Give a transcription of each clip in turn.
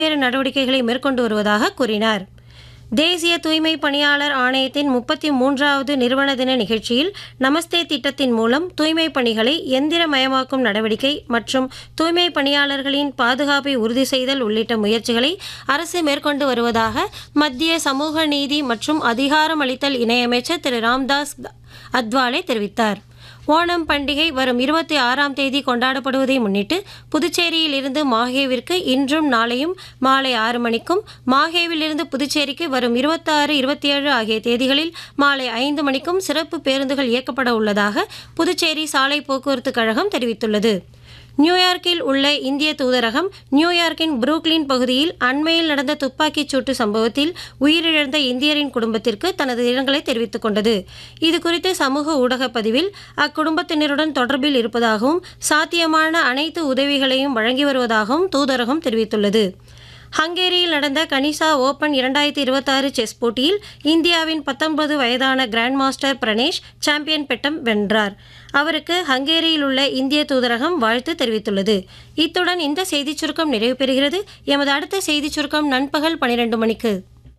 பல்வேறு நடவடிக்கைகளை மேற்கொண்டு வருவதாக கூறினார் தேசிய தூய்மை பணியாளர் ஆணையத்தின் முப்பத்தி மூன்றாவது நிறுவன தின நிகழ்ச்சியில் நமஸ்தே திட்டத்தின் மூலம் தூய்மை பணிகளை எந்திரமயமாக்கும் நடவடிக்கை மற்றும் தூய்மை பணியாளர்களின் பாதுகாப்பை உறுதி செய்தல் உள்ளிட்ட முயற்சிகளை அரசு மேற்கொண்டு வருவதாக மத்திய சமூக நீதி மற்றும் அதிகாரமளித்தல் இணையமைச்சர் திரு ராம்தாஸ் அத்வாலே தெரிவித்தார் ஓணம் பண்டிகை வரும் இருபத்தி ஆறாம் தேதி கொண்டாடப்படுவதை முன்னிட்டு புதுச்சேரியில் இருந்து மாஹேவிற்கு இன்றும் நாளையும் மாலை ஆறு மணிக்கும் மாஹேவிலிருந்து புதுச்சேரிக்கு வரும் இருபத்தாறு இருபத்தி ஏழு ஆகிய தேதிகளில் மாலை ஐந்து மணிக்கும் சிறப்பு பேருந்துகள் இயக்கப்பட உள்ளதாக புதுச்சேரி சாலை போக்குவரத்து கழகம் தெரிவித்துள்ளது நியூயார்க்கில் உள்ள இந்திய தூதரகம் நியூயார்க்கின் புரூக்லின் பகுதியில் அண்மையில் நடந்த துப்பாக்கிச் சூட்டு சம்பவத்தில் உயிரிழந்த இந்தியரின் குடும்பத்திற்கு தனது இரங்கலை தெரிவித்துக் கொண்டது இதுகுறித்து சமூக ஊடகப் பதிவில் அக்குடும்பத்தினருடன் தொடர்பில் இருப்பதாகவும் சாத்தியமான அனைத்து உதவிகளையும் வழங்கி வருவதாகவும் தூதரகம் தெரிவித்துள்ளது ஹங்கேரியில் நடந்த கனிசா ஓபன் இரண்டாயிரத்தி இருபத்தாறு செஸ் போட்டியில் இந்தியாவின் பத்தொன்பது வயதான கிராண்ட் மாஸ்டர் பிரணேஷ் சாம்பியன் பட்டம் வென்றார் அவருக்கு ஹங்கேரியில் உள்ள இந்திய தூதரகம் வாழ்த்து தெரிவித்துள்ளது இத்துடன் இந்த செய்திச் சுருக்கம் நிறைவு பெறுகிறது எமது அடுத்த செய்திச் சுருக்கம் நண்பகல் பனிரெண்டு மணிக்கு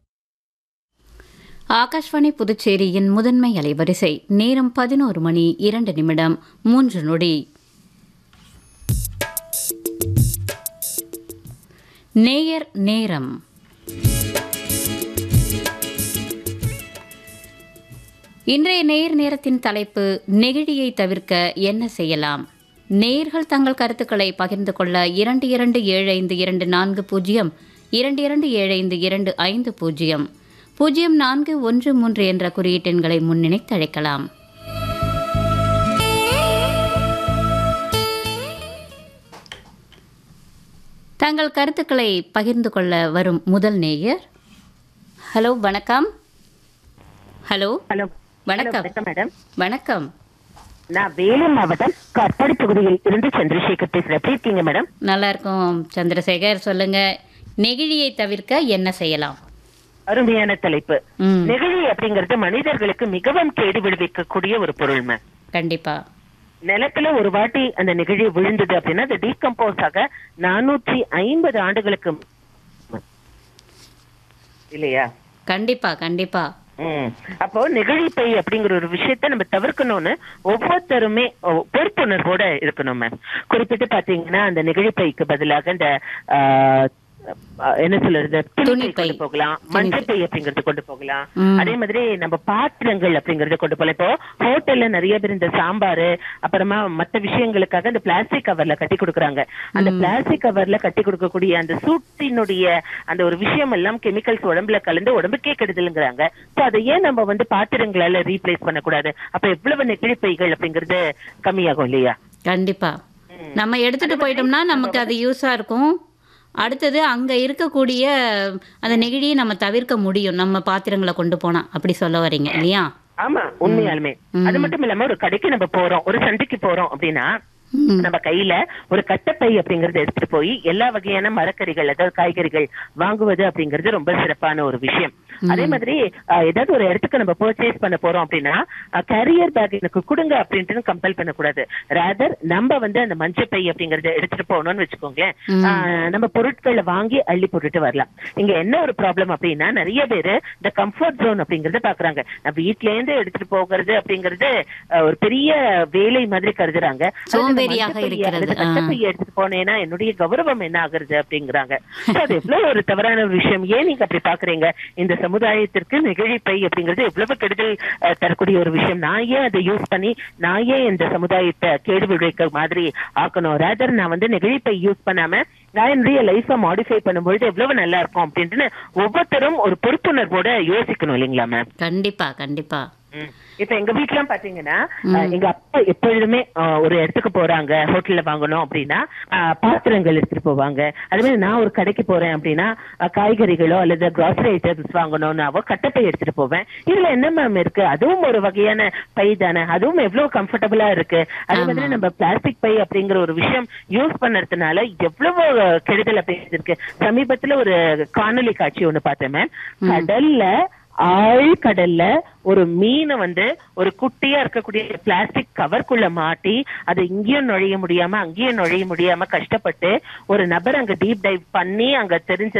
ஆகாஷ்வாணி புதுச்சேரியின் முதன்மை அலைவரிசை நேரம் பதினோரு மணி இரண்டு நிமிடம் மூன்று நொடி நேயர் நேரம் இன்றைய நேயர் நேரத்தின் தலைப்பு நெகிழியை தவிர்க்க என்ன செய்யலாம் நேயர்கள் தங்கள் கருத்துக்களை பகிர்ந்து கொள்ள இரண்டு இரண்டு ஏழு ஐந்து இரண்டு நான்கு பூஜ்ஜியம் இரண்டு இரண்டு ஏழு ஐந்து இரண்டு ஐந்து பூஜ்ஜியம் பூஜ்ஜியம் நான்கு ஒன்று மூன்று என்ற குறியீட்டெண்களை முன்னிணைத்து அழைக்கலாம் தங்கள் கருத்துக்களை பகிர்ந்து கொள்ள வரும் முதல் நேயர் ஹலோ வணக்கம் ஹலோ ஹலோ வணக்கம் வணக்கம் மேடம் வணக்கம் நான் வேலூர் மாவட்டம் கட்பாடி தொகுதியில் இருந்து சந்திரசேகர் பேசுறேன் எப்படி இருக்கீங்க மேடம் நல்லா இருக்கும் சந்திரசேகர் சொல்லுங்க நெகிழியை தவிர்க்க என்ன செய்யலாம் அருமையான தலைப்பு ம் நெகிழி அப்படிங்கிறது மனிதர்களுக்கு மிகவும் கேடு விளைவிக்கக்கூடிய ஒரு பொருள் மேம் கண்டிப்பா நிலத்துல ஒரு வாட்டி அந்த நெகிழி விழுந்தது அப்படின்னா அது டீகம்போஸ் ஆக நானூற்றி ஐம்பது ஆண்டுகளுக்கு மு- இல்லையா கண்டிப்பா கண்டிப்பா ம். அப்போ நெகிழிப்பை அப்படிங்கிற ஒரு விஷயத்த நம்ம தவிர்க்கணும்னு ஒவ்வொருத்தருமே ஒ- பொறுப்புணர்வோட இருக்கணும் மேம் குறிப்பிட்டு பாத்தீங்கன்னா அந்த நெகிழிப்பைக்கு பதிலாக இந்த ஆ, ஆ, என்ன சொல்றது துணிப்பை துணிப்பை. கொண்டு போகலாம் மஞ்சப்பை அப்படிங்கறது கொண்டு போகலாம் ம். அதே மாதிரி நம்ம பாத்திரங்கள் அப்படிங்கறத கொண்டு போகலாம் இப்போ ஹோட்டல்ல நிறைய பேர் இந்த சாம்பார் அப்புறமா மத்த விஷயங்களுக்காக இந்த பிளாஸ்டிக் கவர்ல கட்டி கொடுக்குறாங்க அந்த பிளாஸ்டிக் கவர்ல கட்டி கொடுக்கக்கூடிய அந்த சூட்டினுடைய அந்த ஒரு விஷயம் எல்லாம் கெமிக்கல்ஸ் உடம்புல கலந்து உடம்புக்கே கெடுதலுங்கிறாங்க சோ அதை ஏன் நம்ம வந்து பாத்திரங்களால ரீப்ளேஸ் பண்ணக்கூடாது அப்ப எவ்வளவு நெகிழி பைகள் அப்படிங்கறது கம்மியாகும் இல்லையா கண்டிப்பா நம்ம எடுத்துட்டு போயிட்டோம்னா நமக்கு அது யூஸா இருக்கும் அடுத்தது அங்க இருக்கக்கூடிய அந்த நெகிழியை நம்ம தவிர்க்க முடியும் நம்ம பாத்திரங்களை கொண்டு போனா அப்படி சொல்ல வரீங்க இல்லையா ஆமா உண்மையாலுமே அது மட்டும் இல்லாம ஒரு கடைக்கு நம்ம போறோம் ஒரு சந்தைக்கு போறோம் அப்படின்னா ம். நம்ம கையில ஒரு கட்டப்பை அப்படிங்கறத எடுத்துட்டு போய் எல்லா வகையான மரக்கறிகள் அதாவது காய்கறிகள் வாங்குவது அப்படிங்கிறது ரொம்ப சிறப்பான ஒரு விஷயம் அதே மாதிரி அஹ், ஏதாவது ஒரு இடத்துக்கு நம்ம பர்ச்சேஸ் பண்ண போறோம் அப்படின்னா கேரியர் பேக் எனக்கு கொடுங்க அப்படின்ட்டு கம்பல் பண்ணக்கூடாது ரேதர் நம்ம வந்து அந்த மஞ்சப்பை அப்படிங்கறத எடுத்துட்டு போகணும்னு வச்சுக்கோங்களேன் அஹ், நம்ம பொருட்களை வாங்கி அள்ளி போட்டுட்டு வரலாம் இங்க என்ன ஒரு ப்ராப்ளம் அப்படின்னா நிறைய பேரு இந்த கம்ஃபர்ட் ஜோன் அப்படிங்கறத பாக்குறாங்க நான் வீட்ல இருந்து எடுத்துட்டு போகிறது அப்படிங்கறது அஹ், ஒரு பெரிய வேலை மாதிரி கருதுறாங்க அது நம்ம சோம்பேறியாக மஞ்சப்பையை இருக்கிறது. அல்லது கட்டப்பையை எடுத்துட்டு போனேன்னா என்னுடைய கௌரவம் என்ன ஆகுறது அப்படிங்கிறாங்க So, அது எவ்வளவு ஒரு தவறான ஒரு விஷயம் ஏன் நீங்க அப்படி பாக்குறீங்க இந்த சமுதாயத்திற்கு நெகிழிப்பை அப்படிங்கிறது எவ்வளவு கெடுதல் அஹ், தரக்கூடிய ஒரு விஷயம் நான் ஏன் அதை யூஸ் பண்ணி நான் ஏன் இந்த சமுதாயத்தை கேடு விளைவிக்க மாதிரி ஆக்கணும் ரேதர் நான் வந்து நெகிழிப்பை யூஸ் பண்ணாம நான் என்னுடைய லைஃப மாடிஃபை பண்ணும்பொழுது எவ்வளவு நல்லா இருக்கும் அப்படின்ட்டு ஒவ்வொருத்தரும் ஒரு பொறுப்புணர்வோட யோசிக்கணும் இல்லைங்களா மேம் கண்டிப்பா கண்டிப்பா இப்ப எங்க வீட்ல பாத்தீங்கன்னா அஹ், எங்க அப்பா எப்பொழுதுமே அஹ், ஒரு இடத்துக்கு போறாங்க ஹோட்டல்ல வாங்கணும் அப்படின்னா அஹ், பாத்திரங்கள் எடுத்துட்டு போவாங்க அதே மாதிரி நான் ஒரு கடைக்கு போறேன் அப்படின்னா அஹ், காய்கறிகளோ அல்லது கிராசரி ஐட்டம்ஸ் வாங்கணும்னாவோ கட்டப்பை எடுத்துட்டு போவேன் இதுல என்ன மேம் இருக்கு அதுவும் ஒரு வகையான பை தானே அதுவும் எவ்வளவு கம்ஃபர்டபுளா இருக்கு அதே மாதிரி நம்ம பிளாஸ்டிக் பை அப்படிங்கிற ஒரு விஷயம் யூஸ் பண்ணறதுனால எவ்வளவு கெடுதல் அப்படிங்கிறது இருக்கு சமீபத்துல ஒரு காணொளி காட்சி ஒண்ணு பார்த்தேன் மேம் கடல்ல ஆழ்கடல்ல ஒரு மீனை வந்து ஒரு குட்டியா இருக்கக்கூடிய பிளாஸ்டிக் கவர்க்குள்ள மாட்டி அது இங்கேயும் நுழைய முடியாம அங்கேயும் நுழைய முடியாம கஷ்டப்பட்டு ஒரு நபர் அங்க டீப் டைவ் பண்ணி அங்க தெரிஞ்ச